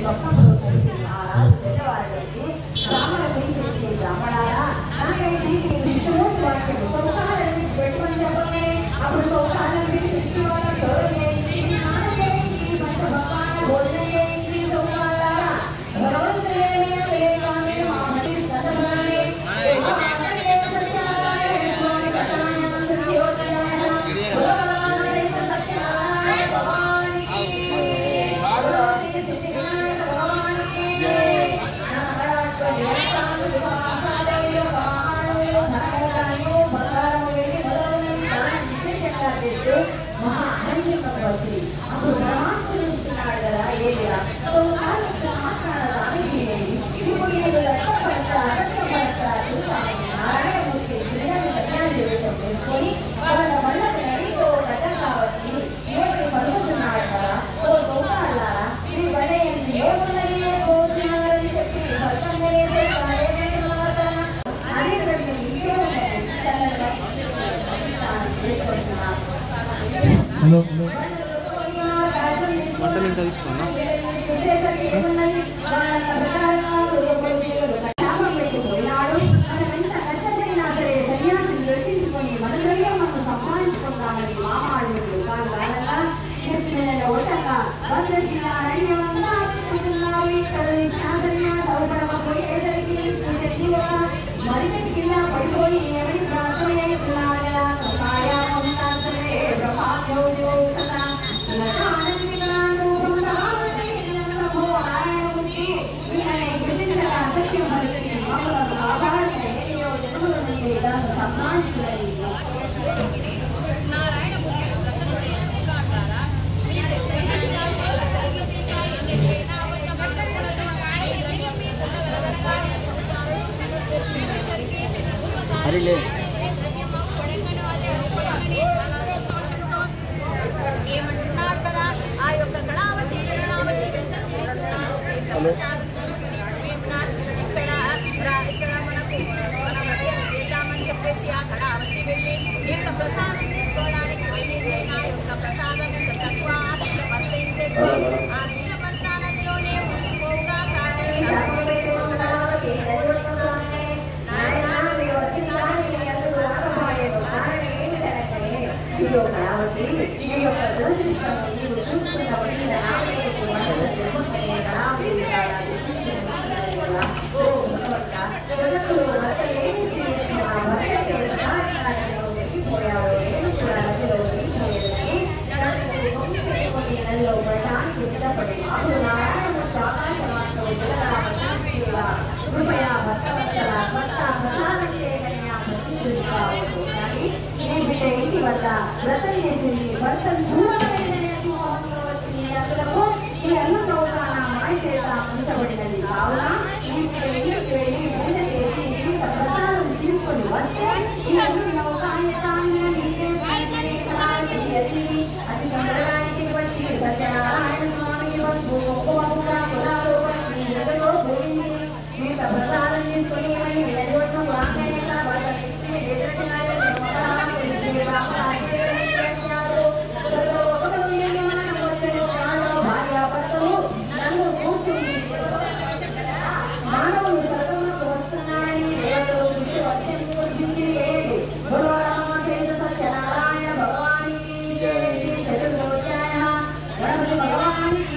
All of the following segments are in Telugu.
పక్కన కలిసి ఆ రాజు పెద్దవాళ్ళు వచ్చి బ్రాహ్మణ పిలిచి బ్రాహ్మణారా నాకైతే ఈ విష్ణుమూర్తి వాక్యం సంసారాన్ని పెట్టుకొని చెప్పండి అప్పుడు సంసారాన్ని విష్ణు వాళ్ళ గౌరవ చేయించి స్నానం చేయించి మంచి భగవాన్ భోజనం చేయించి సంసారారా భగవంతుడే వేగాన్ని మా మళ్ళీ చదవాలి మహా ఆనందం వచ్చి అప్పుడు పరమాత్ముడు ఇస్తున్నాడు కదా ఏలియా సో కాదు మాట్లాడడానికి ఇప్పుడు నేను రక్తపడతా రక్తపడతా నారాయణమూర్తి జిల్లాని కళ్యాణం చేయడం తెలుసుకొని వాళ్ళ వల్ల నడితో గడ్డ కాబట్టి ఏడు పడుతున్నాడు కదా ఓ గోపాలారా మీ వల్ల ఏమున్నది కోరుతున్నారని చెప్పి భర్తనే అదే రెండు ఇంకేమున్నది హలో వంటలు ఇంకా తీసుకున్నా పడిపోయి ఏమని ప్రార్థన చేస్తున్నారా అదిలే ఏమంటున్నారు కదా ఆ యొక్క కళావతి కళావతి వ్రతం చేస్తున్నారు ప్రసాదం తీసుకున్నారు. ఇక్కడ రా- ఇక్కడ మనకు మన మధ్య చేద్దామని చెప్పేసి ఆ కళావతి వెళ్ళి ఇంత ప్రసాదం తీసుకోవడానికి వెళ్ళింది నా యొక్క ప్రసాదం ఇంత తక్కువ ఆర్థిక వర్తించేసి ఆ దిన నదిలోనే ఉండిపోగా కానీ వ్రతం చేసింది వర్షం దూరమైన ఈ అన్నంలో మాయ చేత ఉంచబడినది కావున ఈ ఇంటికి వెళ్ళి పూజ చేసి ఇంత ప్రసాదం తీసుకొని వస్తే ఈ అన్నంలో కాయతాన్ని నీకే చేసి అది సంప్రదాయానికి వచ్చి సత్యనారాయణ స్వామికి వస్తూ ఒక్కొక్క కులాలు ఈ జగలో పోయింది ఇంత ప్రసాదం తీసుకొని మళ్ళీ వెళ్ళవడం వాంగనే వాళ్ళ భార్యాభర్తలు నన్ను కూర్చుంది మానవుడు సర్వమునకు వస్తున్నాడని దేవతలు బుద్ధి వచ్చింది బుద్ధిని లేదు భగవ రామచంద్ర సత్యనారాయణ భగవానికి చతుర్దోధ్యాయ గణపతి భగవానికి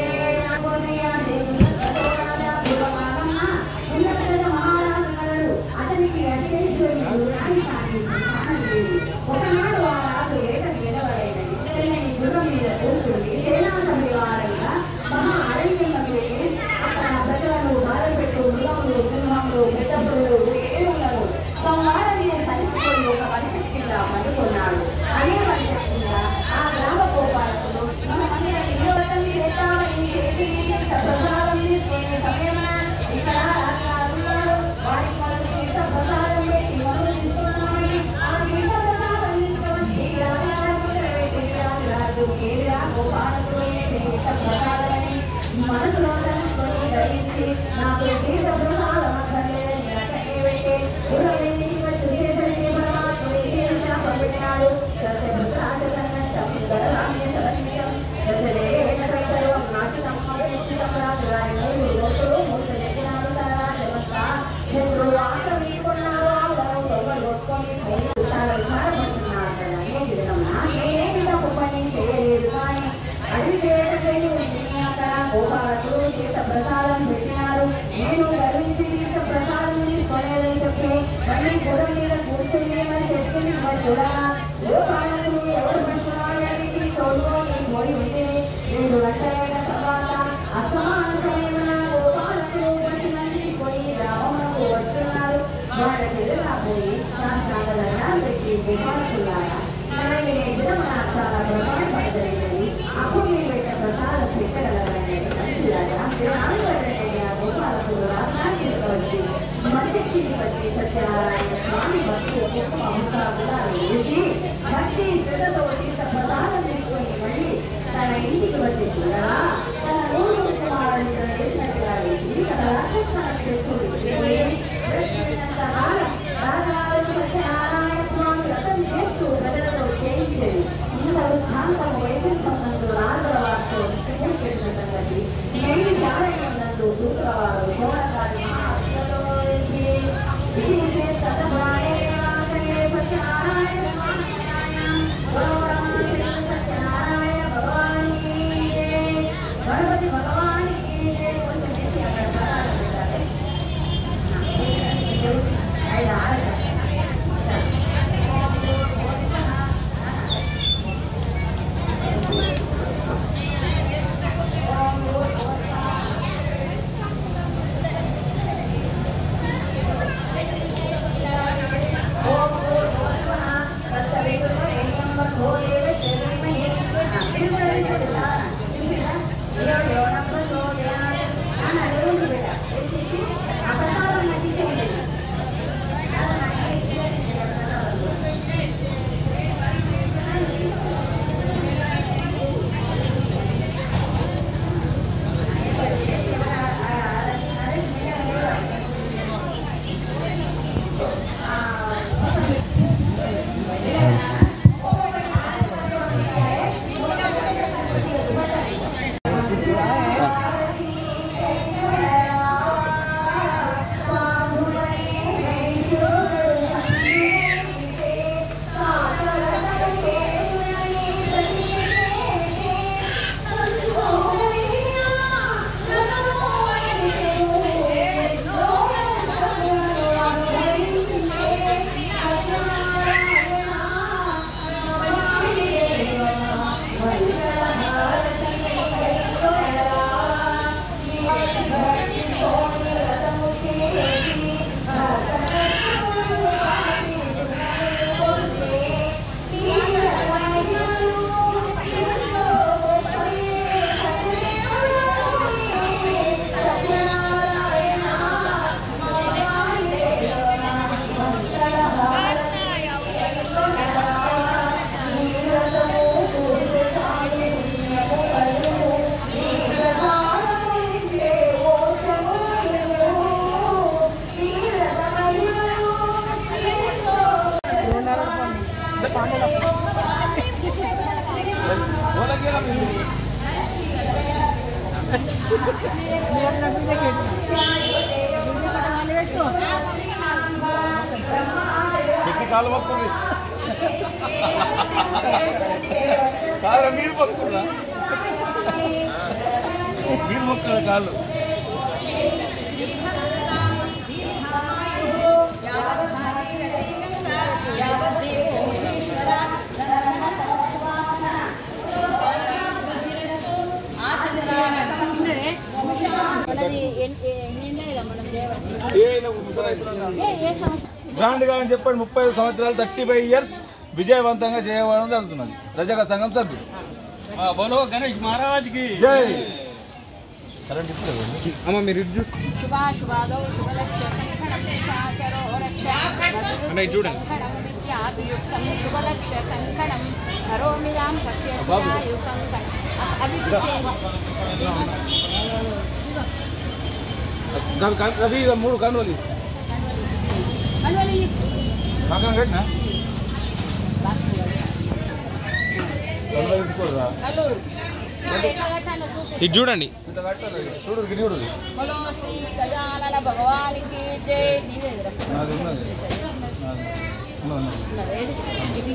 అతనికి అత్యంత ఒకనాడు ఆ రాజు ఏట నిలవలేదని తెల్లని గుర్రం మీద కూర్చుని సేనాసమి వారంగా మహా అరణ్యంలో వెళ్ళి అక్కడ ప్రజలను బాధపెట్టు మృగములు సింహములు పెద్దపులు ఏనుగులను సంవారని కలిసిపోయి ఒక పరిస్థితి కింద పడుకున్నాడు అదే పరిస్థితి కింద ఆ గ్రామ గోపాలకులు మనమందరం నిలవటం చేద్దామని చేసి ఇంత ప్రసాదం తీసుకునే సమయమున ఇక్కడ రాజున్నాడు వారికి మనకు ఇంత ప్రసాదం పెట్టి మనం తీసుకున్నామని ఆ ఇంత ప్రసాదం తీసుకొని రాజు రాజు కేవీరా గోపాలకులు ఇంత ప్రసాదమని మనసులో తలుచుకొని గ్రహించి నాకు తీర్థ ప్రసాదం అక్కర్లేదని వెనక్కి పెట్టి గురువుని వచ్చి చేసరికి పరమాత్ముడు ఈ శాపం పెట్టినాడు సత్యప్రసాద సన్నద్ధం గరవాణ్య సరస్యం దశదేవేన సర్వం నాటి సంహరించిన గోపాలకు తీర్థ ప్రసాదం పెట్టినారు నేను గర్వించి తీర్థ ప్రసాదం తీసుకోలేదని చెప్పి మళ్ళీ గుర్రం మీద కూర్చునేమని చెప్పింది మరి కూడా గోపాలకు ఎవరు పట్టుకోవాలని తోడుకొని పోయి ఉంటే రెండు గంటలైన తర్వాత అసమానమైన గోపాలకు మంచి మంచి పోయి గ్రామంలో వస్తున్నారు వాళ్ళకి ఎదురాపోయి శాస్త్రాంగంగా పెట్టి గోపాలకులారా మనల్ని ఎదురు మన చాలా ప్రమాణపడగలిగినది అప్పుడు మీరు పెట్టిన ప్రసాదం పెట్టగలరని మంచిలాగా ఆనందపడండి ఆ గోపాలకులు రాష్ట్రానికి వచ్చి మధ్యకి వచ్చి సత్యనారాయణ స్వామి భక్తి ఒక్కొక్క అమృతాలుగా వేసి భక్తి శ్రద్ధతో తీర్థ ప్రసాదం తీసుకొని మళ్ళీ తన ఇంటికి వచ్చి కూడా తన ఊరు కుమారుని చేసినట్టుగా వేసి తన రాక్షసాన్ని చేసుకుని రాజాలు సత్యనారాయణ స్వామి వ్రతం చేస్తూ ప్రజలతో చేయించేది ఇంత వృత్తాంతం వైకుంఠమందు రాజుల వారితో పెట్టిన సంగతి నేను పారాయణందు దూతవారు ఘోరకారి మహాత్మలో ఇది సతభాయే సత్యనారాయణ స్వామి సత్యనారాయణ భగవాన్ గణపతి భగవాన్ కొంచెం చేసి అక్కడ పదాలు పెట్టాలి ఎక్కి కాలు పడుతుంది కాదు మీరు పడుతుందా మీరు మొక్కలు కాళ్ళు మనది ఎన్- ఎ- ఎన్ని ఉన్నాయి మనం చేయబట్టి ఏ ఏ సంవత్సరం గ్రాండ్గా అని చెప్పండి ముప్పై ఐదు సంవత్సరాలు థర్టీ ఫైవ్ ఇయర్స్ విజయవంతంగా చేయడం జరుగుతున్నది రజక సంఘం సభ్యులు బోలో గణేష్ మహారాజ్ కి జై కరెంట్ ఇప్పుడు అమ్మ మీరు ఇటు చూసి శుభాశుభాదౌ శుభలక్ష్య కంకణం నిశాచరో రక్ష అన్న, ఇది చూడండి. కంకణం విద్యాభియుక్తం శుభలక్ష్య కంకణం కరోమిదాం పశ్యు కంకణం అ- అవి రవి మూడు కన్నులు మనవలి పక్కన కట్టినా కన్నులు ఇట్టుకోరురా. కల్లూరు ఎట్లా కట్టాలో చూపి ఇది చూడండి ఇంత కట్టారు చూడు గిరి చూడు బలో శ్రీ గజానన భగవానికి జై నీదేదిరా నాది ఉన్నది నాది. ఉన్నది, ఉన్నది. ఉన్నది. ఏది? ఇటు.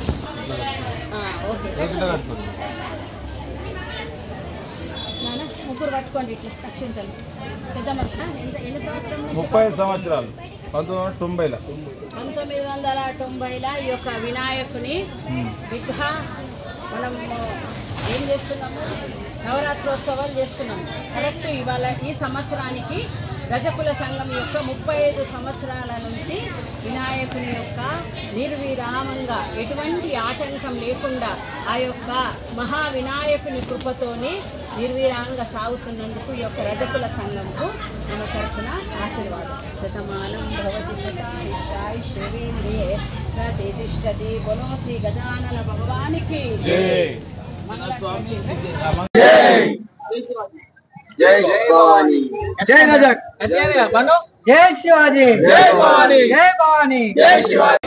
ఆ, ఓకే ఇంత కట్టుకోరు నాన్న, ముగ్గురు పట్టుకోండి ఇట్లా అక్షింతలు పెద్ద మనిషి ఎంత ఎన్ని సంవత్సరం నుంచి ముప్పై సంవత్సరాలు పంతొమ్మిది వందల తొంభైలో పంతొమ్మిది వందల తొంభైలో ఈ యొక్క వినాయకుని విగ్రహ మనం ఏం చేస్తున్నాము నవరాత్రోత్సవాలు చేస్తున్నాము కరెక్ట్ ఇవాళ ఈ సంవత్సరానికి రజకుల సంఘం యొక్క ముప్పై ఐదు సంవత్సరాల నుంచి వినాయకుని యొక్క నిర్విరామంగా ఎటువంటి ఆటంకం లేకుండా ఆ యొక్క మహా వినాయకుని కృపతోని నిర్విరామంగా సాగుతున్నందుకు ఈ యొక్క రజకుల సంఘంకు మన తరఫున ఆశీర్వాదం శతమానం భవతి శతాయుషాయ్ శరీంద్రియే ప్రతిష్టతి బలో శ్రీ గజానన భగవానికి జై జై భవాని జై రజక్ జై శివాజీ జై భవాని జై భవాని జై Shivaji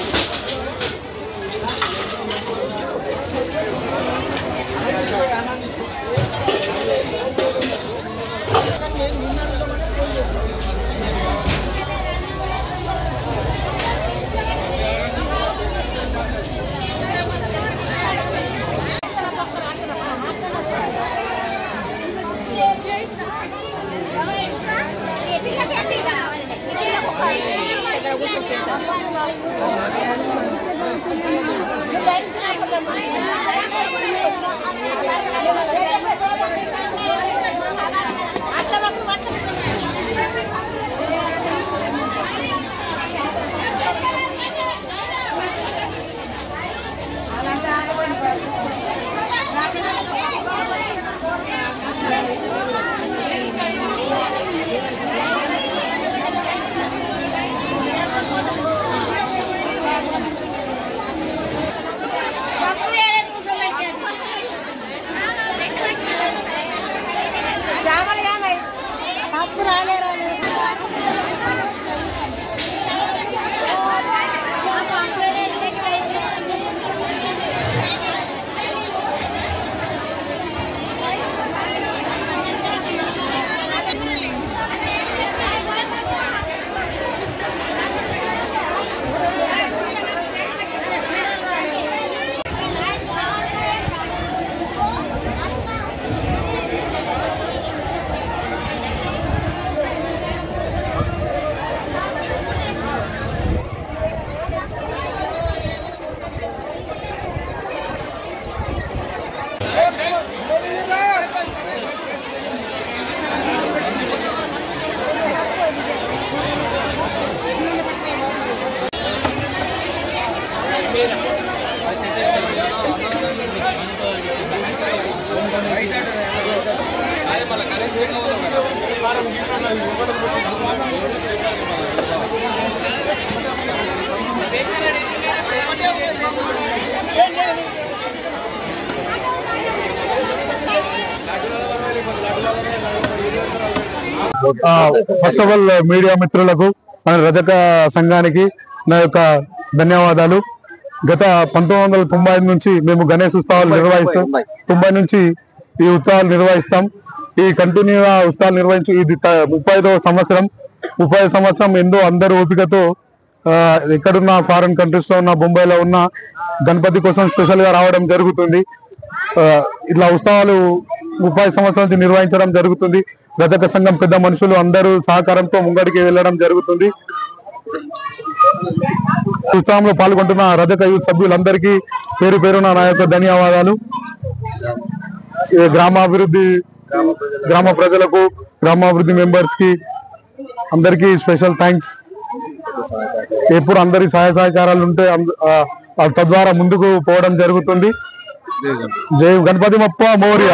first of all media మిత్రులకు మన రజక సంఘానికి నా యొక్క ధన్యవాదాలు గత పంతొమ్మిది వందల తొంభై ఐదు నుంచి మేము గణేష్ ఉత్సవాలు నిర్వహిస్తాం తొంభై నుంచి ఈ ఉత్సవాలు నిర్వహిస్తాం ఈ కంటిన్యూగా ఉత్సవాలు నిర్వహించి ఇది త- ముప్పై ఐదవ సంవత్సరం ముప్పై ఐదు సంవత్సరం ఎంతో అందరు ఓపికతో ఆ, ఎక్కడున్న ఫారెన్ కంట్రీస్ లో ఉన్న బొంబాయిలో ఉన్న గణపతి కోసం స్పెషల్ గా రావడం జరుగుతుంది ఆ, ఇట్లా ఉత్సవాలు ముప్పై సంవత్సరాల నుంచి నిర్వహించడం జరుగుతుంది రజక సంఘం పెద్ద మనుషులు అందరూ సహకారంతో ముంగడికి వెళ్ళడం జరుగుతుంది ఉత్సవంలో పాల్గొంటున్న రజక యూత్ సభ్యులందరికీ పేరు పేరున నా యొక్క ధన్యవాదాలు ఈ గ్రామాభివృద్ధి గ్రామ ప్రజలకు గ్రామాభివృద్ధి మెంబర్స్ కి అందరికీ స్పెషల్ థ్యాంక్స్ ఎప్పుడు అందరి సహాయ సహకారాలు ఉంటే అంద- ఆ, ఆ తద్వారా ముందుకు పోవడం జరుగుతుంది జై గణపతి మప్ప మౌర్య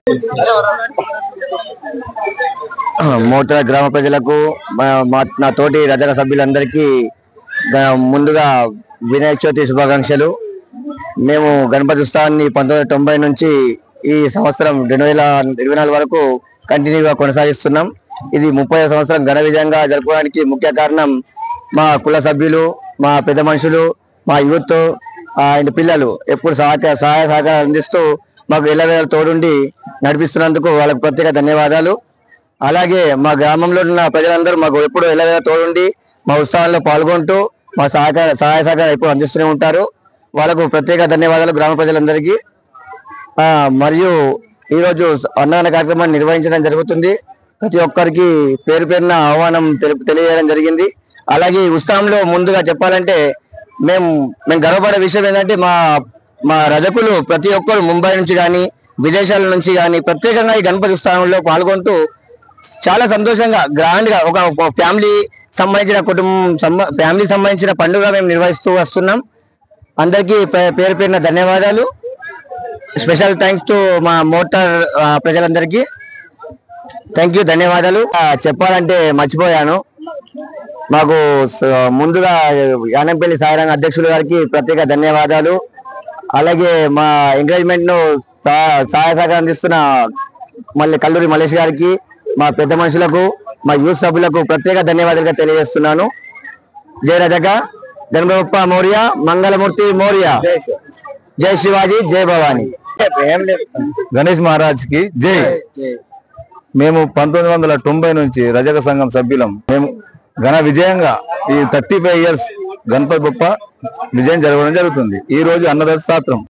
మోతర గ్రామ ప్రజలకు మా- మా- నా తోటి రజక సభ్యులందరికీ గా- ముందుగా వినాయక చవితి శుభాకాంక్షలు మేము గణపతి ఉత్సవాన్ని పంతొమ్మిది వందల తొంభై నుంచి ఈ సంవత్సరం రెండు వేల ఇరవై నాలుగు వరకు కంటిన్యూగా కొనసాగిస్తున్నాం ఇది ముప్పై సంవత్సరం ఘన విజయంగా జరుపుకోవడానికి ముఖ్య కారణం మా కుల సభ్యులు మా పెద్ద మనుషులు మా యూత్ ఆయన పిల్లలు ఎప్పుడు సహకార సహాయ సహకారం అందిస్తూ మాకు ఎల్లవేళ తోడుండి నడిపిస్తున్నందుకు వాళ్ళకు ప్రత్యేక ధన్యవాదాలు అలాగే మా గ్రామంలో ఉన్న ప్రజలందరూ మాకు ఎప్పుడు ఎల్లవేళ తోడుండి మా ఉత్సవాల్లో పాల్గొంటూ మా సహకార సహాయ సహకారం ఎప్పుడు అందిస్తూనే ఉంటారు వాళ్ళకు ప్రత్యేక ధన్యవాదాలు గ్రామ ప్రజలందరికీ ఆ, మరియు ఈరోజు అన్నదాన కార్యక్రమాన్ని నిర్వహించడం జరుగుతుంది ప్రతి ఒక్కరికి పేరు పేరున ఆహ్వానం తెలుపు తెలియజేయడం జరిగింది అలాగే ఈ ఉత్సవంలో ముందుగా చెప్పాలంటే మేము మేము గర్వపడే విషయం ఏంటంటే మా మా రజకులు ప్రతి ఒక్కరు ముంబై నుంచి కానీ విదేశాల నుంచి కానీ ప్రత్యేకంగా ఈ గణపతి ఉత్సవంలో పాల్గొంటూ చాలా సంతోషంగా గ్రాండ్ గా ఒక ఒక ఫ్యామిలీ సంబంధించిన కుటుంబం సంబ- ఫ్యామిలీ సంబంధించిన పండుగ మేము నిర్వహిస్తూ వస్తున్నాం అందరికీ పే- పేరు పేరున ధన్యవాదాలు స్పెషల్ థ్యాంక్స్ టు మా మోటార్ ఆ, ప్రజలందరికీ థ్యాంక్ యూ ధన్యవాదాలు ఆ, చెప్పాలంటే మర్చిపోయాను మాకు స- ముందుగా యానంపల్లి సాయిరంగ అధ్యక్షులు గారికి ప్రత్యేక ధన్యవాదాలు అలాగే మా ఎంకరేజ్మెంట్ ను సహా- సహాయ సహకారం అందిస్తున్న మళ్ళీ కల్లూరి మల్లేష్ గారికి మా పెద్ద మనుషులకు మా యూత్ సభ్యులకు ప్రత్యేక ధన్యవాదాలుగా తెలియజేస్తున్నాను జై రజక గణపప్ప మౌర్య మంగళమూర్తి మౌర్య జై శివాజీ జై భవానీ గణేష్ మహారాజ్ కి జై మేము పంతొమ్మిది వందల తొంభై నుంచి రజక సంఘం సభ్యులం మేము ఘన విజయంగా ఈ thirty five years Ganapati Bappa విజయం జరగడం జరుగుతుంది ఈ రోజు అన్నదాత శాస్త్రం